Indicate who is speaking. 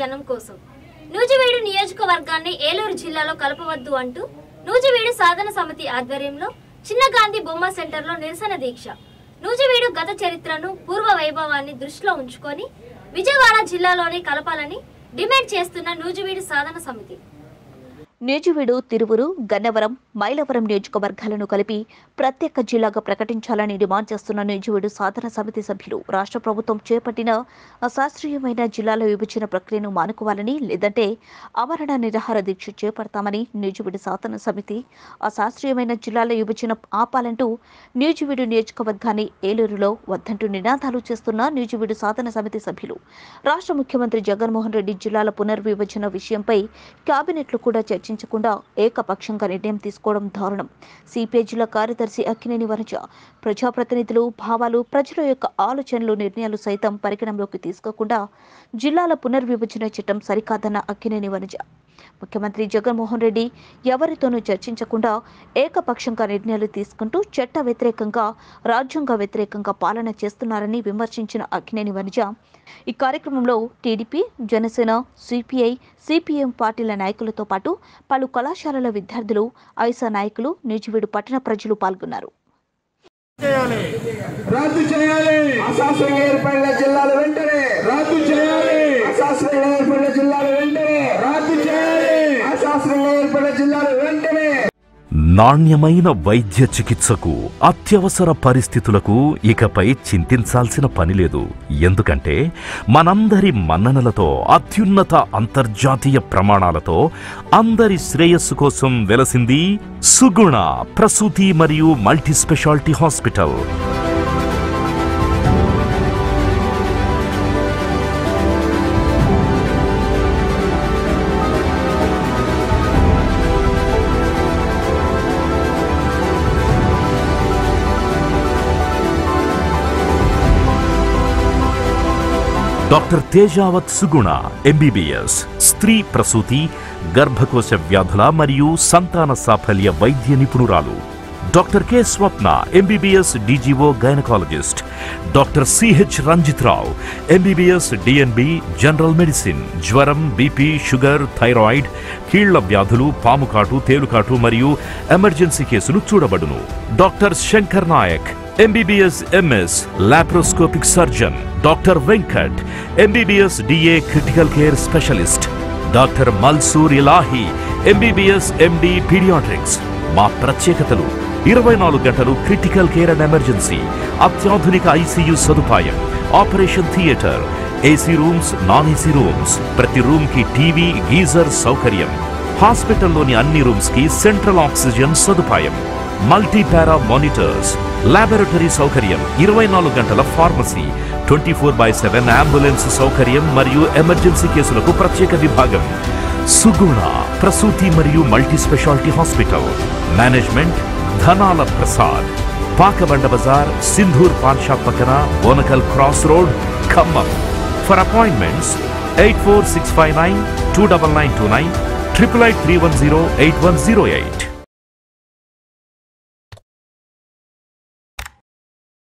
Speaker 1: జనం కోసం నూజివీడు నియోజకవర్గాన్ని ఏలూరు జిల్లాలో కలపవద్దు అంటూ నూజివీడు సాధన సమితి ఆధ్వర్యంలో చిన్న గాంధీ బొమ్మ సెంటర్లో నిరసన దీక్ష నూజివీడు గత చరిత్రను పూర్వ వైభవాన్ని దృష్టిలో ఉంచుకొని విజయవాడ జిల్లాలోనే కలపాలని డిమాండ్ చేస్తున్న నూజివీడు సాధన సమితి
Speaker 2: నూజివీడు తిరువురు గన్నవరం మైలవరం నియోజకవర్గాలను కలిపి ప్రత్యేక జిల్లాగా ప్రకటించాలని డిమాండ్ చేస్తున్న నూజివీడు సాధన సమితి సభ్యులు రాష్ట్ర ప్రభుత్వం చేపట్టిన అశాస్త్రీయమైన జిల్లాల విభజన ప్రక్రియను మానుకోవాలని లేదంటే ఆమరణ నిరాహార దీక్ష చేపడతామని నూజివీడు సాధన సమితి అశాస్త్రీయమైన జిల్లాల విభజన ఆపాలంటూ నూజివీడు నియోజకవర్గాన్ని ఏలూరులో వద్దంటూ నినాదాలు చేస్తున్న నూజివీడు సాధన సమితి సభ్యులు రాష్ట్ర ముఖ్యమంత్రి జగన్మోహన్ రెడ్డి జిల్లాల పునర్విభజన విషయంపై కేబినెట్లు కూడా చర్చించకుండా ఏకపక్షంగా నిర్ణయం తీసుకోవడం దారుణం సిపిఐ జిల్లా కార్యదర్శి అక్కినేని వనజ ప్రజాప్రతినిధులు భావాలు ప్రజల యొక్క ఆలోచనలు నిర్ణయాలు సైతం పరిగణంలోకి తీసుకోకుండా జిల్లాల పునర్విభజన చట్టం సరికాదన్న అక్కినేని వనజ ముఖ్యమంత్రి జగన్మోహన్ రెడ్డి ఎవరితోనూ చర్చించకుండా ఏకపక్షంగా నిర్ణయాలు తీసుకుంటూ చట్ట వ్యతిరేకంగా రాజ్యాంగ వ్యతిరేకంగా పాలన చేస్తున్నారని విమర్శించిన అక్కినేని వనిజ ఈ కార్యక్రమంలో టీడీపీ జనసేన సిపిఐ సిపిఎం పార్టీల నాయకులతో పాటు పలు కళాశాలల విద్యార్థులు ఐసా నాయకులు నిజవీడు పట్టణ ప్రజలు పాల్గొన్నారు
Speaker 3: రద్దు చేయాలి
Speaker 4: అశాస్త్రంగా ఏర్పడిన జిల్లాలు వెంటనే
Speaker 3: రద్దు చేయాలి
Speaker 4: అశాస్త్రంగా ఏర్పడిన జిల్లాలు వెంటనే
Speaker 3: రద్దు చేయాలి
Speaker 4: అశాస్త్రంగా ఏర్పడిన జిల్లాలు వెంటనే
Speaker 5: నాణ్యమైన వైద్య చికిత్సకు అత్యవసర పరిస్థితులకు ఇకపై చింతించాల్సిన పని లేదు ఎందుకంటే మనందరి మన్ననలతో అత్యున్నత అంతర్జాతీయ ప్రమాణాలతో అందరి శ్రేయస్సు కోసం వెలసింది సుగుణ ప్రసూతి మరియు multi speciality hospital doctor Tejavath Suguna MBBS స్త్రీ ప్రసూతి గర్భకోశ వ్యాధుల మరియు సంతాన సాఫల్య వైద్య నిపుణురాలు doctor K Swapna MBBS DGO gynaecologist doctor CH Ranjith Rao MBBS DNB general medicine జ్వరం బీపీ షుగర్ థైరాయిడ్ కీళ్ల వ్యాధులు పాముకాటు తేలుకాటు మరియు ఎమర్జెన్సీ కేసులు చూడబడును doctor Shankar Naik MBBS MS laparoscopic surgeon doctor Venkat MBBS DA critical care specialist doctor Malsur Ilahi MBBS MD paediatrics మా ప్రత్యేకతలు ఇరవై నాలుగు గంటలు క్రిటికల్ కేర్ అండ్ ఎమర్జెన్సీ అత్యాధునిక ఐసీయూ సదుపాయం operation theatre AC rooms non AC rooms ప్రతి రూమ్ కి టీవీ గీజర్ సౌకర్యం హాస్పిటల్లోని అన్ని రూమ్స్ కి సెంట్రల్ ఆక్సిజన్ సదుపాయం మల్టీ పారా మానిటర్స్ లాబొరేటరీ సౌకర్యం ఇరవై నాలుగు గంటల pharmacy twenty four by seven ambulance సౌకర్యం మరియు ఎమర్జెన్సీ కేసులకు ప్రత్యేక విభాగం సుగుణ ప్రసూతి మరియు multi speciality hospital management Dhanala Prasad Pakabanda Bazar Sindhur paan shop పక్కన Bonakal cross road Khammam for appointments eight four six five nine two double nine two nine triple eight three one zero eight one zero eight